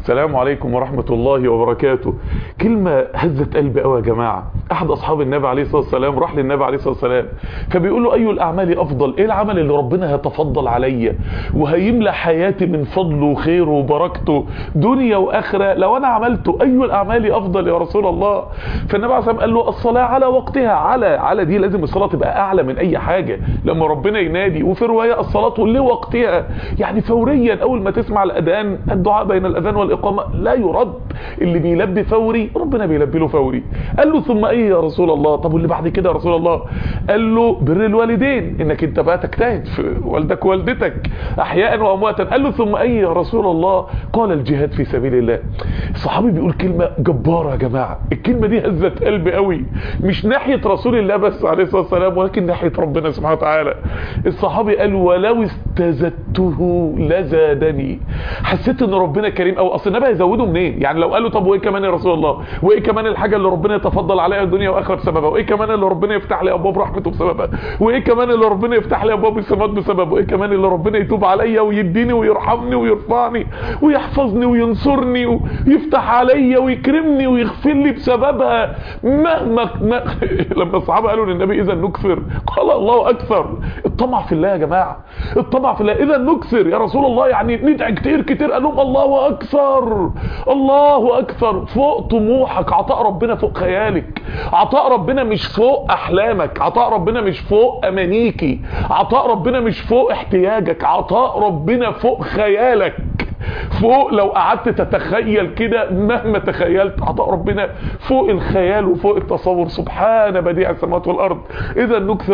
السلام عليكم ورحمة الله وبركاته كلمة هزت قلبي قوي يا جماعة احد اصحاب النبي عليه الصلاة والسلام راح للنبي عليه الصلاة والسلام فبيقول له اي الاعمال افضل ايه العمل اللي ربنا هيتفضل عليا وهيملى حياتي من فضله وخيره وبركته دنيا واخرة لو انا عملته اي الاعمال افضل يا رسول الله فالنبي عليه الصلاة والسلام قال له الصلاة على وقتها على على دي لازم الصلاة تبقى اعلى من اي حاجة لما ربنا ينادي وفي رواية الصلاة لوقتها يعني فوريا اول ما تسمع الاذان الدعاء بين الاذان والاقامة لا يرد اللي بيلبي فوري ربنا بيلبي له فوري قال له ثم ايه يا رسول الله طب واللي بعد كده يا رسول الله قال له بر الوالدين انك انت بقى تجتهد في والدك ووالدتك احياء وامواتا قال له ثم ايه يا رسول الله قال الجهاد في سبيل الله الصحابي بيقول كلمة جبارة يا جماعة الكلمة دي هزت قلبي قوي مش ناحية رسول الله بس عليه الصلاة والسلام ولكن ناحية ربنا سبحانه وتعالى الصحابي قال ولو استزدته لزادني حسيت ان ربنا كريم او اصل النبي هيزوده منين يعني لو قال له طب وايه كمان يا رسول الله وايه كمان الحاجة اللي ربنا يتفضل عليها الدنيا واخره بسببها وايه كمان اللي ربنا يفتح لي ابواب رحمته بسببها وايه كمان اللي ربنا يفتح لي ابواب السماوات بسببه وايه كمان اللي ربنا يتوب عليا ويديني ويرحمني ويرفعني ويحفظني وينصرني ويفتح عليا ويكرمني ويغفر لي بسببها مهما ما لما الصحابه قالوا للنبي اذا نكثر قال الله اكثر الطمع في الله يا جماعه الطمع في الله اذا نكثر يا رسول الله يعني ندعي كتير كتير قال لهم الله اكثر الله اكثر فوق طموحك عطاء ربنا فوق خيالك عطاء ربنا مش فوق احلامك عطاء ربنا مش فوق امانيكي عطاء ربنا مش فوق احتياجك عطاء ربنا فوق خيالك فوق لو قعدت تتخيل كده مهما تخيلت عطاء ربنا فوق الخيال وفوق التصور سبحان بديع السماوات والارض اذا نكثر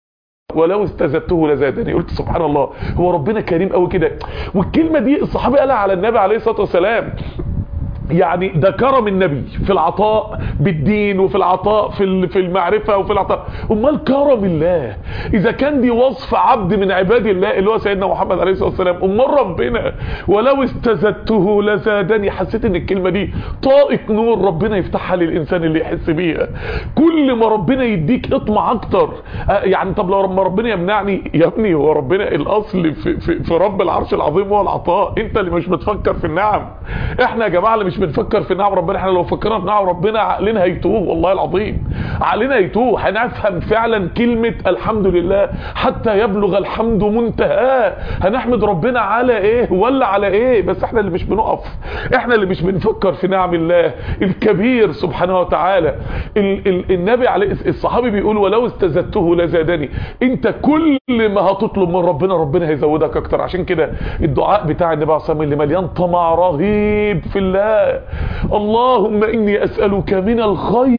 ولو استزدته لزادني قلت سبحان الله هو ربنا كريم قوي كده والكلمه دي الصحابي قالها على النبي عليه الصلاه والسلام يعني ده كرم النبي في العطاء بالدين وفي العطاء في في المعرفة وفي العطاء امال كرم الله اذا كان دي وصف عبد من عباد الله اللي هو سيدنا محمد عليه الصلاة والسلام امال ربنا ولو استزدته لزادني حسيت ان الكلمة دي طاقة نور ربنا يفتحها للانسان اللي يحس بيها كل ما ربنا يديك اطمع اكتر يعني طب لو ربنا يمنعني يا ابني هو ربنا الاصل في, في, في رب العرش العظيم هو العطاء انت اللي مش بتفكر في النعم احنا يا جماعة اللي مش بنفكر في نعم ربنا احنا لو فكرنا في نعم ربنا عقلنا هيتوه والله العظيم عقلنا هيتوه هنفهم فعلا كلمة الحمد لله حتى يبلغ الحمد منتهاه هنحمد ربنا على ايه ولا على ايه بس احنا اللي مش بنقف احنا اللي مش بنفكر في نعم الله الكبير سبحانه وتعالى ال ال النبي عليه الصحابي بيقول ولو استزدته لزادني انت كل ما هتطلب من ربنا ربنا هيزودك اكتر عشان كده الدعاء بتاع النبي عليه الصلاه والسلام اللي مليان طمع رهيب في الله اللهم إني أسألك من الخير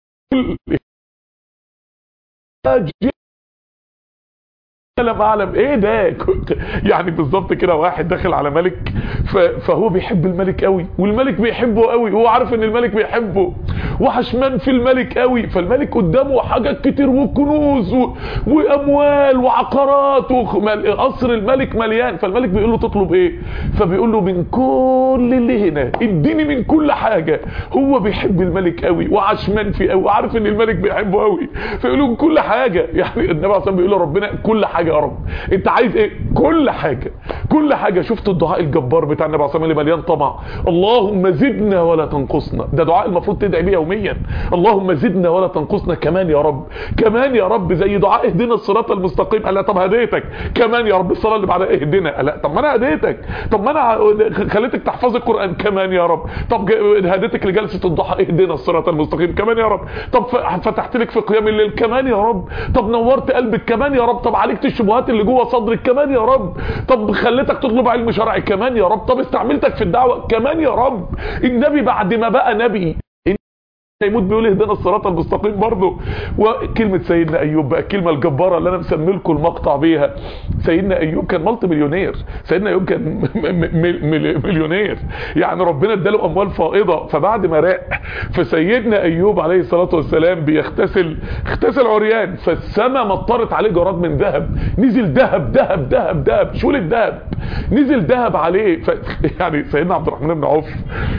لم اعلم ايه ده يعني بالظبط كده واحد داخل على ملك فهو بيحب الملك قوي والملك بيحبه قوي وهو عارف ان الملك بيحبه وحشمان في الملك قوي فالملك قدامه حاجات كتير وكنوز واموال وعقارات قصر الملك مليان فالملك بيقول له تطلب ايه فبيقول له من كل اللي هنا اديني من كل حاجة هو بيحب الملك قوي وعشمان فيه قوي وعارف ان الملك بيحبه قوي فيقول له كل حاجة يعني النبي عليه بيقول له ربنا كل حاجة يا رب انت عايز ايه كل حاجة كل حاجة شفت الدعاء الجبار بتاع النبي عليه الصلاه اللي مليان طمع اللهم زدنا ولا تنقصنا ده دعاء المفروض تدعي بيه يوميا اللهم زدنا ولا تنقصنا كمان يا رب كمان يا رب زي دعاء اهدنا الصراط المستقيم قال لا طب هديتك كمان يا رب الصلاه اللي بعدها اهدنا لا طب ما انا هديتك طب ما انا خليتك تحفظ القران كمان يا رب طب هديتك لجلسه الضحى اهدنا الصراط المستقيم كمان يا رب طب فتحت لك في قيام الليل كمان يا رب طب نورت قلبك كمان يا رب طب عالجت الشبهات اللي جوه صدرك كمان يا رب طب خليتك تطلب علم شرعي كمان يا رب طب استعملتك في الدعوه كمان يا رب النبي بعد ما بقى نبي يموت بيقول اهدنا الصراط المستقيم برضه وكلمه سيدنا ايوب بقى الكلمه الجباره اللي انا مسمي لكم المقطع بيها سيدنا ايوب كان مالتي مليونير سيدنا ايوب كان مليونير يعني ربنا اداله اموال فائضه فبعد ما راق فسيدنا ايوب عليه الصلاه والسلام بيغتسل اغتسل عريان فالسماء مطرت عليه جراد من ذهب نزل ذهب ذهب ذهب ذهب شول الذهب نزل ذهب عليه ف... يعني سيدنا عبد الرحمن بن عوف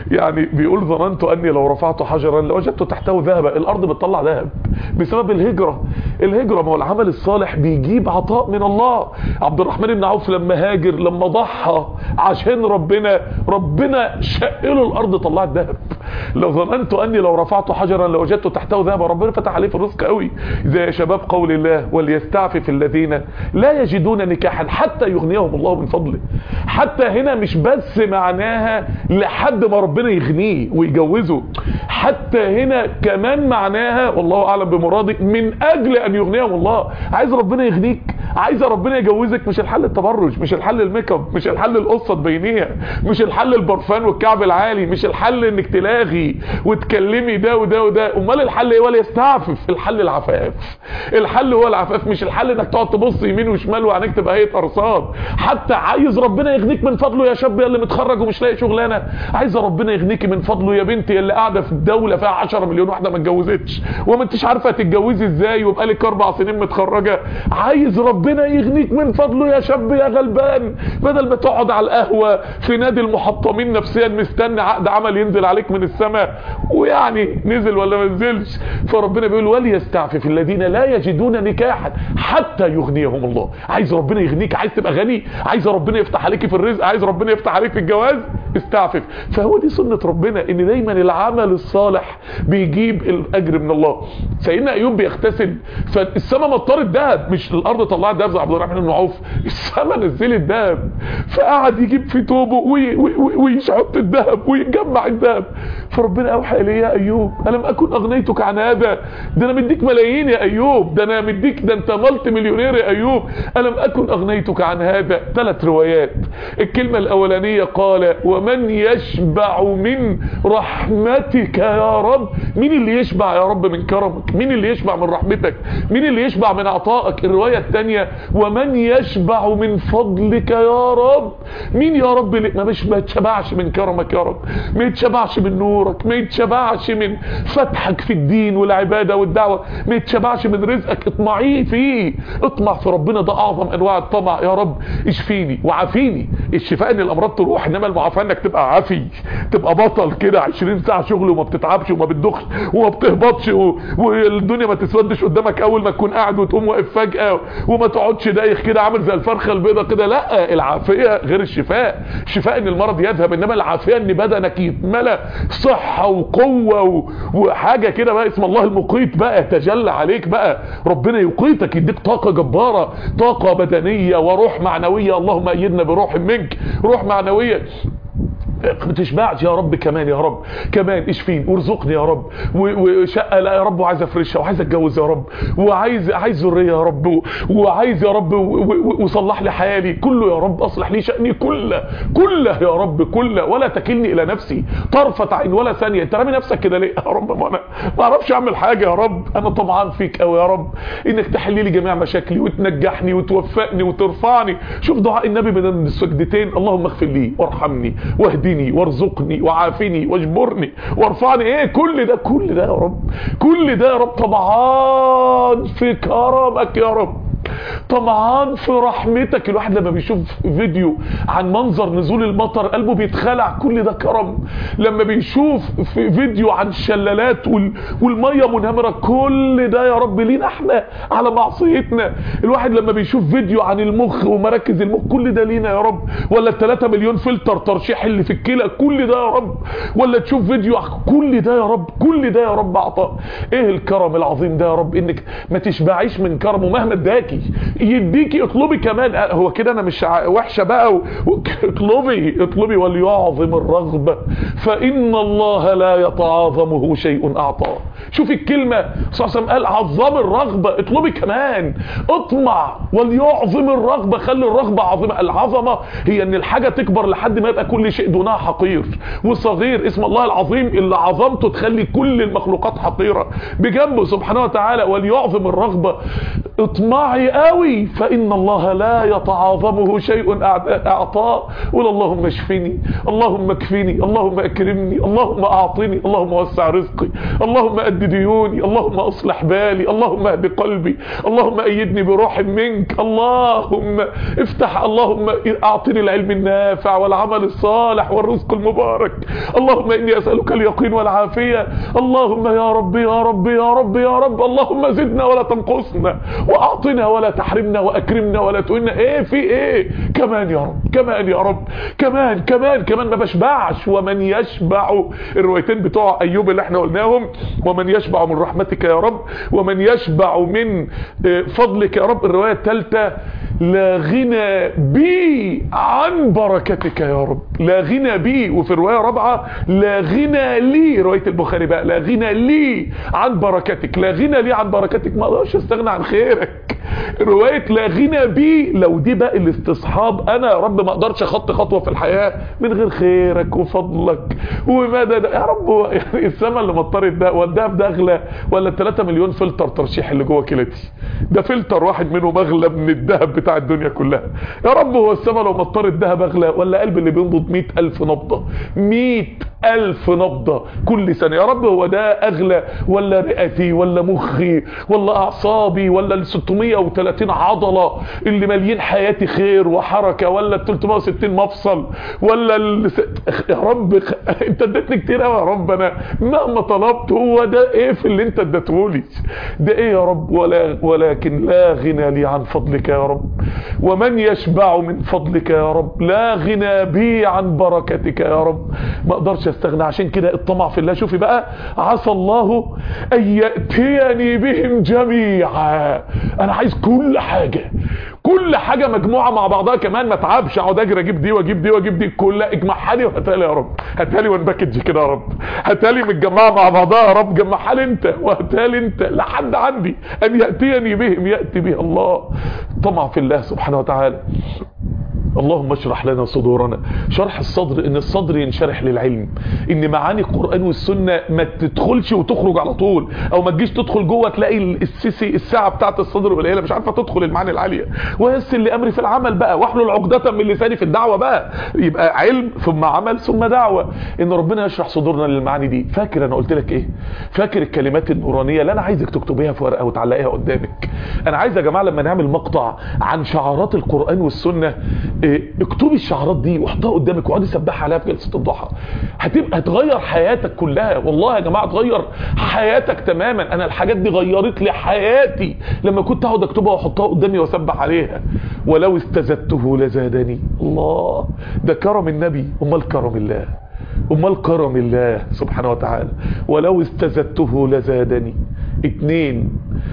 يعني بيقول ظننت اني لو رفعت حجرا لوجدت تحته ذهبا الارض بتطلع ذهب بسبب الهجرة الهجرة ما هو العمل الصالح بيجيب عطاء من الله عبد الرحمن بن عوف لما هاجر لما ضحى عشان ربنا ربنا شقله الارض طلعت ذهب لو ظننت اني لو رفعت حجرا لوجدت تحته ذهبا ربنا فتح عليه في الرزق قوي زي شباب قول الله وليستعفف الذين لا يجدون نكاحا حتى يغنيهم الله من فضله حتى هنا مش بس معناها لحد ما ربنا يغنيه ويجوزه حتى هنا كمان معناها والله اعلم بمرادي من اجل ان يغنيهم الله عايز ربنا يغنيك عايز ربنا يجوزك مش الحل التبرج مش الحل الميك اب مش الحل القصه تبينيها مش الحل البرفان والكعب العالي مش الحل انك تلاغي وتكلمي ده وده وده امال الحل ايه ولا يستعفف الحل العفاف الحل هو العفاف مش الحل انك تقعد تبص يمين وشمال وعينيك تبقى هيئه ارصاد حتى عايز ربنا يغنيك من فضله يا شاب يا اللي متخرج ومش لاقي شغلانه عايز ربنا يغنيكي من فضله يا بنتي يا اللي قاعده في الدوله فيها 10 مليون واحده ما اتجوزتش وما انتش عارفه تتجوزي ازاي وبقى لك اربع سنين متخرجه عايز ربنا يغنيك من فضله يا شاب يا غلبان بدل ما تقعد على القهوه في نادي المحطمين نفسيا مستني عقد عمل ينزل عليك من السماء ويعني نزل ولا ما نزلش فربنا بيقول وليستعفف الذين لا يجدون نكاحا حتى يغنيهم الله عايز ربنا يغنيك عايز تبقى غني عايز ربنا يفتح عليك في الرزق عايز ربنا يفتح عليك في الجواز استعفف فهو دي سنة ربنا ان دايما العمل الصالح بيجيب الاجر من الله سيدنا ايوب بيغتسل فالسماء مطرت ذهب مش الارض طلعت ذهب زي عبد الرحمن بن عوف السماء نزلت ذهب فقعد يجيب في توبه ويحط الذهب ويجمع الذهب فربنا اوحى اليه يا ايوب الم اكن اغنيتك عن هذا ده انا مديك ملايين يا ايوب ده انا مديك ده انت ملت مليونير يا ايوب الم اكن اغنيتك عن هذا ثلاث روايات الكلمه الاولانيه قال ومن يشبع من رحمتك يا رب مين اللي يشبع يا رب من كرمك مين اللي يشبع من رحمتك مين اللي يشبع من عطائك الروايه الثانيه ومن يشبع من فضلك يا رب مين يا رب اللي ما مش ما يتشبعش من كرمك يا رب ما يتشبعش من نورك ما يتشبعش من فتحك في الدين والعباده والدعوه ما يتشبعش من رزقك اطمعيه فيه اطمع في ربنا ده اعظم انواع الطمع يا رب اشفيني وعافيني الشفاء ان الامراض تروح انما المعافاه انك تبقى عافي تبقى بطل كده 20 ساعه شغل وما بتتعبش وما بتدخش وما بتهبطش و... والدنيا ما تسودش قدامك اول ما تكون قاعد وتقوم واقف فجاه وما تقعدش دايخ كده عامل زي الفرخه البيضه كده لا العافيه غير الشفاء الشفاء ان المرض يذهب انما العافيه ان بدنك يتملى صحه وقوه و... وحاجه كده بقى اسم الله المقيت بقى يتجلى عليك بقى ربنا يقيتك يديك طاقه جباره طاقه بدنيه وروح معنويه اللهم ايدنا بروح منك روح معنويه ما تشبعش يا رب كمان يا رب كمان اشفيني وارزقني يا رب وشقه لا يا رب وعايز افرشها وعايز اتجوز يا رب وعايز عايز ذريه يا رب وعايز يا رب وصلح لي حيالي كله يا رب اصلح لي شاني كله كله يا رب كله ولا تكلني الى نفسي طرفه عين ولا ثانيه انت رامي نفسك كده ليه يا رب ما انا ما اعرفش اعمل حاجه يا رب انا طمعان فيك قوي يا رب انك تحل لي جميع مشاكلي وتنجحني وتوفقني وترفعني شوف دعاء النبي من السجدتين اللهم اغفر لي وارحمني واهدني واهدني وارزقني وعافني واجبرني وارفعني ايه كل ده كل ده يا رب كل ده يا رب طبعا في كرمك يا رب طمعان في رحمتك الواحد لما بيشوف فيديو عن منظر نزول المطر قلبه بيتخلع كل ده كرم لما بيشوف في فيديو عن الشلالات وال... والميه منهمره كل ده يا رب لينا احنا على معصيتنا الواحد لما بيشوف فيديو عن المخ ومراكز المخ كل ده لينا يا رب ولا ال 3 مليون فلتر ترشيح اللي في الكلى كل ده يا رب ولا تشوف فيديو كل ده يا رب كل ده يا رب عطاء ايه الكرم العظيم ده يا رب انك ما تشبعيش من كرمه مهما اداكي يديكي اطلبي كمان هو كده انا مش وحشه بقى و... اطلبي اطلبي وليعظم الرغبه فان الله لا يتعاظمه شيء اعطاه شوفي الكلمه صلى الله عليه وسلم قال عظم الرغبه اطلبي كمان اطمع وليعظم الرغبه خلي الرغبه عظيمه العظمه هي ان الحاجه تكبر لحد ما يبقى كل شيء دونها حقير وصغير اسم الله العظيم اللي عظمته تخلي كل المخلوقات حقيره بجنبه سبحانه وتعالى وليعظم الرغبه اطمعي قوي فإن الله لا يتعاظمه شيء أعطاه قول اللهم اشفني اللهم اكفني اللهم اكرمني اللهم اعطني اللهم وسع رزقي اللهم اد ديوني اللهم اصلح بالي اللهم اهد قلبي اللهم ايدني بروح منك اللهم افتح اللهم اعطني العلم النافع والعمل الصالح والرزق المبارك اللهم اني اسالك اليقين والعافيه اللهم يا رب يا رب يا رب يا رب اللهم زدنا ولا تنقصنا واعطنا ولا تحرمنا واكرمنا ولا تهنا ايه في ايه كمان يا رب كمان يا رب كمان كمان كمان ما بشبعش ومن يشبع الروايتين بتوع ايوب اللي احنا قلناهم ومن يشبع من رحمتك يا رب ومن يشبع من فضلك يا رب الروايه الثالثه لا غنى بي عن بركتك يا رب لا غنى بي وفي الروايه الرابعه لا غنى لي روايه البخاري بقى لا غنى لي عن بركتك لا غنى لي عن بركتك ما اقدرش استغنى عن خيرك روايه لا غنى بي لو دي بقى الاستصحاب انا يا رب ما اقدرش اخط خطوه في الحياه من غير خيرك وفضلك وماذا ده يا رب يعني السما اللي مطرت ده والدهب ده اغلى ولا 3 مليون فلتر ترشيح اللي جوه كلتي ده فلتر واحد منهم اغلى من الذهب بتاع الدنيا كلها يا رب هو السما لو مطرت ذهب اغلى ولا قلب اللي بينبض 100000 نبضه 100000 نبضه كل سنه يا رب هو ده اغلى ولا رئتي ولا مخي ولا اعصابي ولا ال 630 عضله اللي مالين حياتي خير وحركه ولا ال 360 مفصل ولا ال... يا رب انت اديتني كتير قوي يا رب انا مهما طلبت هو ده ايه في اللي انت اديتهولي ده ايه يا رب ولا ولكن لا غنى لي عن فضلك يا رب ومن يشبع من فضلك يا رب لا غنى بي عن بركتك يا رب ما اقدرش استغنى عشان كده الطمع في الله شوفي بقى عسى الله ان ياتيني بهم جميعا انا عايز كل حاجه كل حاجه مجموعه مع بعضها كمان ما اتعبش اقعد اجري اجيب دي واجيب دي واجيب دي كلها اجمعها لي وهاتها لي يا رب هاتها لي ونباكج كده يا رب هاتها لي متجمعه مع بعضها يا رب جمعها لي انت وهاتها لي انت لحد عندي ان ياتيني بهم ياتي به الله طمع في الله سبحانه وتعالى اللهم اشرح لنا صدورنا شرح الصدر ان الصدر ينشرح للعلم ان معاني القرآن والسنة ما تدخلش وتخرج على طول او ما تجيش تدخل جوه تلاقي السيسي الساعة بتاعت الصدر قليله مش عارفة تدخل المعاني العالية ويسر لي امري في العمل بقى واحلل عقدة من لساني في الدعوة بقى يبقى علم ثم عمل ثم دعوة ان ربنا يشرح صدورنا للمعاني دي فاكر انا قلت لك ايه فاكر الكلمات النورانية اللي انا عايزك تكتبيها في ورقة وتعلقيها قدامك انا عايز يا جماعة لما نعمل مقطع عن شعارات القرآن والسنة اكتبي الشعارات دي واحطها قدامك واقعدي سبحها عليها في جلسه الضحى هتبقى هتغير حياتك كلها والله يا جماعه تغير حياتك تماما انا الحاجات دي غيرت لي حياتي لما كنت اقعد اكتبها واحطها قدامي واسبح عليها ولو استزدته لزادني الله ده كرم النبي امال كرم الله امال كرم الله سبحانه وتعالى ولو استزدته لزادني اتنين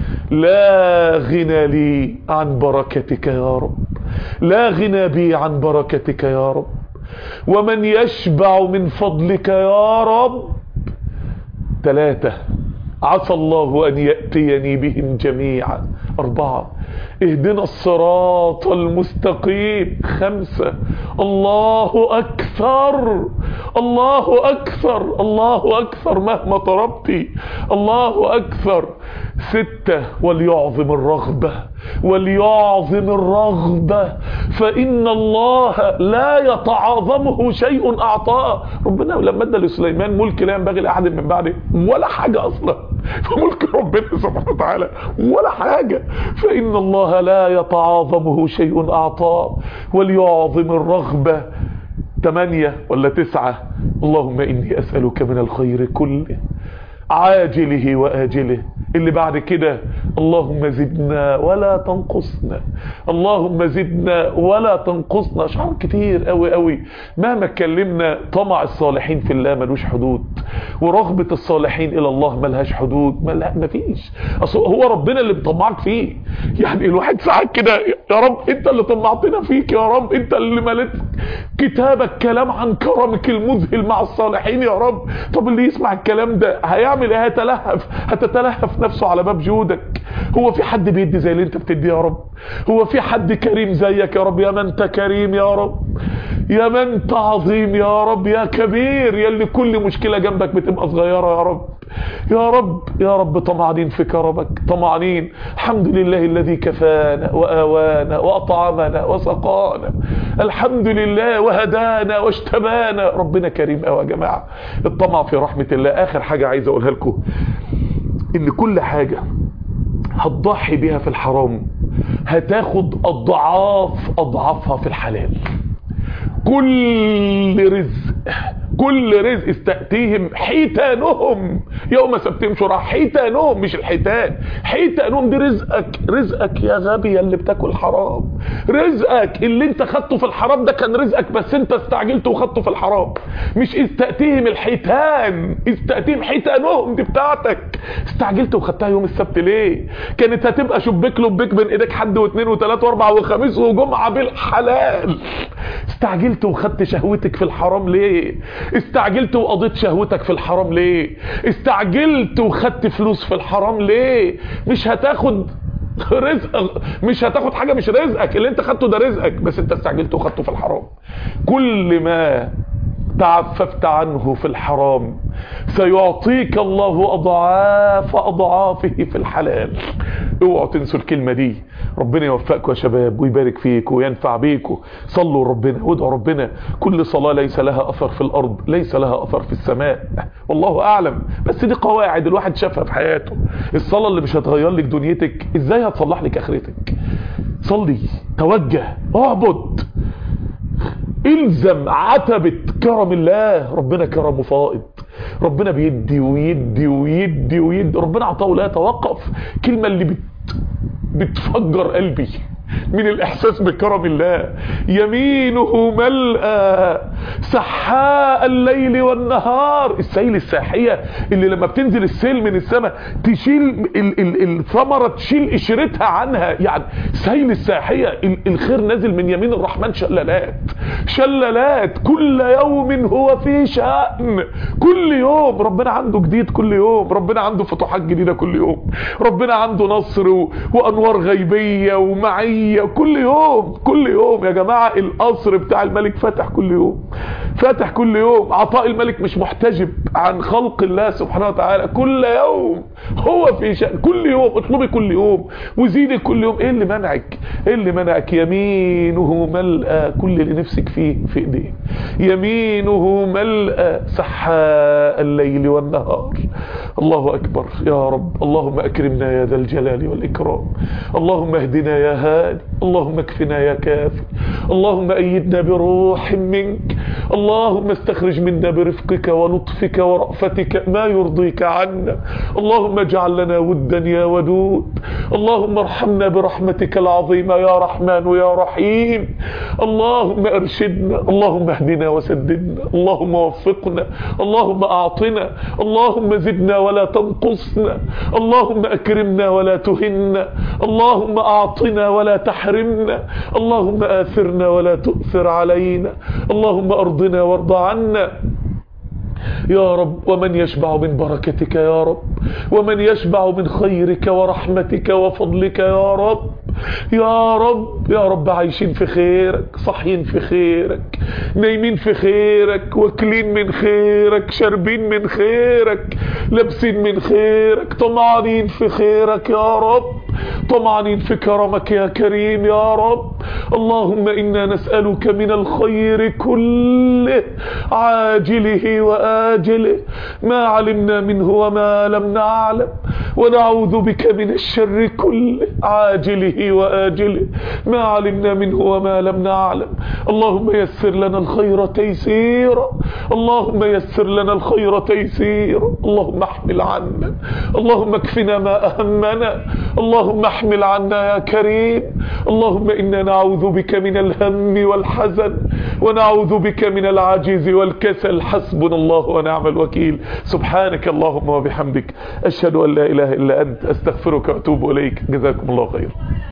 لا غنى لي عن بركتك يا رب لا غنى بي عن بركتك يا رب ومن يشبع من فضلك يا رب ثلاثة عسى الله أن يأتيني بهم جميعا أربعة اهدنا الصراط المستقيم خمسة الله أكثر الله أكثر الله أكثر مهما طلبتي الله أكثر ستة وليعظم الرغبة وليعظم الرغبة فإن الله لا يتعاظمه شيء أعطاه ربنا لما ادى لسليمان ملك لا ينبغي لأحد من بعده ولا حاجة أصلا فملك ربنا سبحانه وتعالى ولا حاجة فإن الله لا يتعاظمه شيء أعطاه وليعظم الرغبة ثمانية ولا تسعة اللهم إني أسألك من الخير كله عاجله وآجله اللي بعد كده اللهم زدنا ولا تنقصنا اللهم زدنا ولا تنقصنا اشعار كتير قوي قوي مهما اتكلمنا طمع الصالحين في الله ملوش حدود ورغبة الصالحين الى الله ملهاش حدود ملا مفيش اصل هو ربنا اللي بيطمعك فيه يعني الواحد ساعات كده يا رب انت اللي طمعتنا فيك يا رب انت اللي مليت كتابك كلام عن كرمك المذهل مع الصالحين يا رب طب اللي يسمع الكلام ده هيعمل ايه هيتلهف هتتلهف نفسه على باب جودك هو في حد بيدي زي اللي انت بتدي يا رب هو في حد كريم زيك يا رب يا من انت كريم يا رب يا من انت عظيم يا رب يا كبير يا اللي كل مشكلة جنبك بتبقى صغيرة يا رب يا رب يا رب طمعانين في كرمك طمعانين الحمد لله الذي كفانا وآوانا وأطعمنا وسقانا الحمد لله وهدانا واجتبانا ربنا كريم قوي يا جماعة الطمع في رحمة الله آخر حاجة عايز أقولها لكم إن كل حاجة هتضحي بيها في الحرام هتاخد أضعاف أضعافها في الحلال كل رزق كل رزق استأتيهم حيتانهم يوم سبتهم شرع حيتانهم مش الحيتان حيتانهم دي رزقك رزقك يا غبي اللي بتاكل حرام رزقك اللي انت خدته في الحرام ده كان رزقك بس انت استعجلت وخدته في الحرام مش استأتيهم الحيتان استأتيهم حيتانهم دي بتاعتك استعجلت وخدتها يوم السبت ليه كانت هتبقى شبيك لبيك بين ايديك حد واثنين وثلاثة واربعة وخميس وجمعة بالحلال استعجلت وخدت شهوتك في الحرام ليه استعجلت وقضيت شهوتك في الحرام ليه استعجلت وخدت فلوس في الحرام ليه مش هتاخد رزق مش هتاخد حاجة مش رزقك اللي انت خدته ده رزقك بس انت استعجلت وخدته في الحرام كل ما تعففت عنه في الحرام سيعطيك الله أضعاف أضعافه في الحلال اوعوا تنسوا الكلمة دي ربنا يوفقكم يا شباب ويبارك فيكم وينفع بيكم صلوا ربنا وادعوا ربنا كل صلاة ليس لها أثر في الأرض ليس لها أثر في السماء والله أعلم بس دي قواعد الواحد شافها في حياته الصلاة اللي مش هتغير لك دنيتك ازاي هتصلح لك آخرتك صلي توجه اعبد الزم عتبة كرم الله ربنا كرمه فائض ربنا بيدي ويدي ويدي ويدي ربنا عطاه لا يتوقف كلمة اللي بت بتفجر قلبي من الإحساس بكرم الله يمينه ملأى سحاء الليل والنهار السيل الساحية اللي لما بتنزل السيل من السماء تشيل الثمرة تشيل قشرتها عنها يعني سيل الساحية الخير نازل من يمين الرحمن شلالات شلالات كل يوم هو في شأن كل يوم ربنا عنده جديد كل يوم ربنا عنده فتوحات جديدة كل يوم ربنا عنده نصر و... وأنوار غيبية ومعية كل يوم كل يوم يا جماعة القصر بتاع الملك فاتح كل يوم فاتح كل يوم عطاء الملك مش محتجب عن خلق الله سبحانه وتعالى كل يوم هو في شأن كل يوم اطلبي كل يوم وزيدي كل يوم ايه اللي منعك ايه اللي منعك يمينه ملأى كل اللي نفسك فيه في ايديه يمينه ملأى سحاء الليل والنهار الله اكبر يا رب اللهم اكرمنا يا ذا الجلال والاكرام اللهم اهدنا يا هادي اللهم اكفنا يا كافي اللهم ايدنا بروح منك اللهم استخرج منا برفقك ولطفك ورأفتك ما يرضيك عنا اللهم اجعل لنا ودا يا ودود اللهم ارحمنا برحمتك العظيمة يا رحمن ويا رحيم اللهم ارشدنا اللهم اهدنا وسددنا اللهم وفقنا اللهم اعطنا اللهم زدنا ولا تنقصنا اللهم اكرمنا ولا تهنا اللهم اعطنا ولا تحرمنا اللهم آثرنا ولا تؤثر علينا اللهم ارضنا وارض عنا يا رب ومن يشبع من بركتك يا رب ومن يشبع من خيرك ورحمتك وفضلك يا رب يا رب يا رب عايشين في خيرك صاحيين في خيرك نايمين في خيرك واكلين من خيرك شاربين من خيرك لابسين من خيرك طمعانين في خيرك يا رب طمعانين في كرمك يا كريم يا رب اللهم إنا نسألك من الخير كله عاجله وآجله ما علمنا منه وما لم نعلم ونعوذ بك من الشر كله عاجله وآجله ما علمنا منه وما لم نعلم اللهم يسر لنا الخير تيسيرا اللهم يسر لنا الخير تيسيرا اللهم احمل عنا اللهم اكفنا ما أهمنا اللهم احمل عنا يا كريم اللهم إنا نعوذ بك من الهم والحزن ونعوذ بك من العجز والكسل حسبنا الله ونعم الوكيل سبحانك اللهم وبحمدك أشهد أن لا إله إلا أنت أستغفرك وأتوب إليك جزاكم الله خير